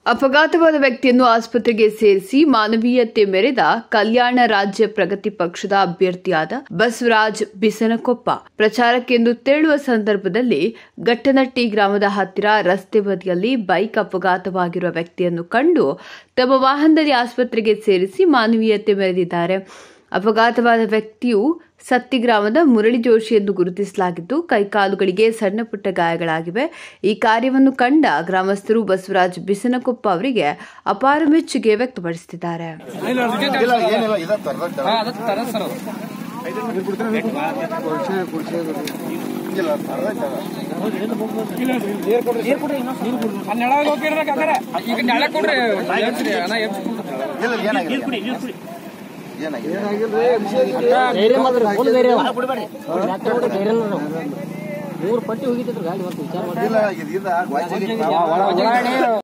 ಅಪಘಾತವಾದ ವ್ಯಕ್ತಿಯನ್ನು ಆಸ್ಪತ್ರೆಗೆ ಸೇರಿಸಿ ಮಾನವೀಯತೆ ಮೆರೆದ ಕಲ್ಯಾಣ ರಾಜ್ಯ ಪ್ರಗತಿ ಪಕ್ಷದ ಅಭ್ಯರ್ಥಿಯಾದ ಬಸವರಾಜ್ ಬಿಸನಕೊಪ್ಪ ಪ್ರಚಾರಕ್ಕೆಂದು ತೆರಳುವ ಸಂದರ್ಭದಲ್ಲಿ ಘಟ್ಟನಟ್ಟಿ ಗ್ರಾಮದ ಹತ್ತಿರ ರಸ್ತೆ ಬದಿಯಲ್ಲಿ ಬೈಕ್ ಅಪಘಾತವಾಗಿರುವ ವ್ಯಕ್ತಿಯನ್ನು ಕಂಡು ತಮ್ಮ ವಾಹನದಲ್ಲಿ ಆಸ್ಪತ್ರೆಗೆ ಸೇರಿಸಿ ಮಾನವೀಯತೆ ಮೆರೆದಿದ್ದಾರೆ ಅಪಘಾತವಾದ ವ್ಯಕ್ತಿಯು ಸತ್ತಿ ಗ್ರಾಮದ ಮುರಳಿ ಜೋಶಿ ಎಂದು ಗುರುತಿಸಲಾಗಿದ್ದು ಕೈಕಾಲುಗಳಿಗೆ ಸಣ್ಣ ಪುಟ್ಟ ಗಾಯಗಳಾಗಿವೆ ಈ ಕಾರ್ಯವನ್ನು ಕಂಡ ಗ್ರಾಮಸ್ಥರು ಬಸವರಾಜ್ ಬಿಸನಕೊಪ್ಪ ಅವರಿಗೆ ಅಪಾರ ಮೆಚ್ಚುಗೆ ವ್ಯಕ್ತಪಡಿಸುತ್ತಿದ್ದಾರೆ ಇಲ್ಲ ಏನಿಲ್ಲ ಇದ ತರ್ದ ಹಾ ಅದ ತರ ಸರ್ ಅದು ಇಲ್ಲ ತರ್ದ ಆ ನೆಳಗ್ ಹೋಗಿರ್ರಿ ಕಾಕರ ಈಗ ನೆಳ ಕೊಡ್ರಿ ಎಬ್ಸ್ರಿ ಅಣ್ಣ ಎಬ್ಸ್ ಇಲ್ಲ ಏನಾಗಿಲ್ಲ ಏನಾಗಿಲ್ಲ ಧೈರ್ಯ ಮಾತ್ರ ಫುಲ್ ಧೈರ್ಯ ಡಾಕ್ಟರ್ ಕೂಡ ಧೈರ್ಯ ಮೂರು ಪಟ್ಟಿ ಹೋಗಿದ್ರು ಗಾಡಿ ಮತ್ತೆ ವಿಚಾರ ಮಾಡಿ ಇಲ್ಲ ಇದು ವಾಯ್ಸ್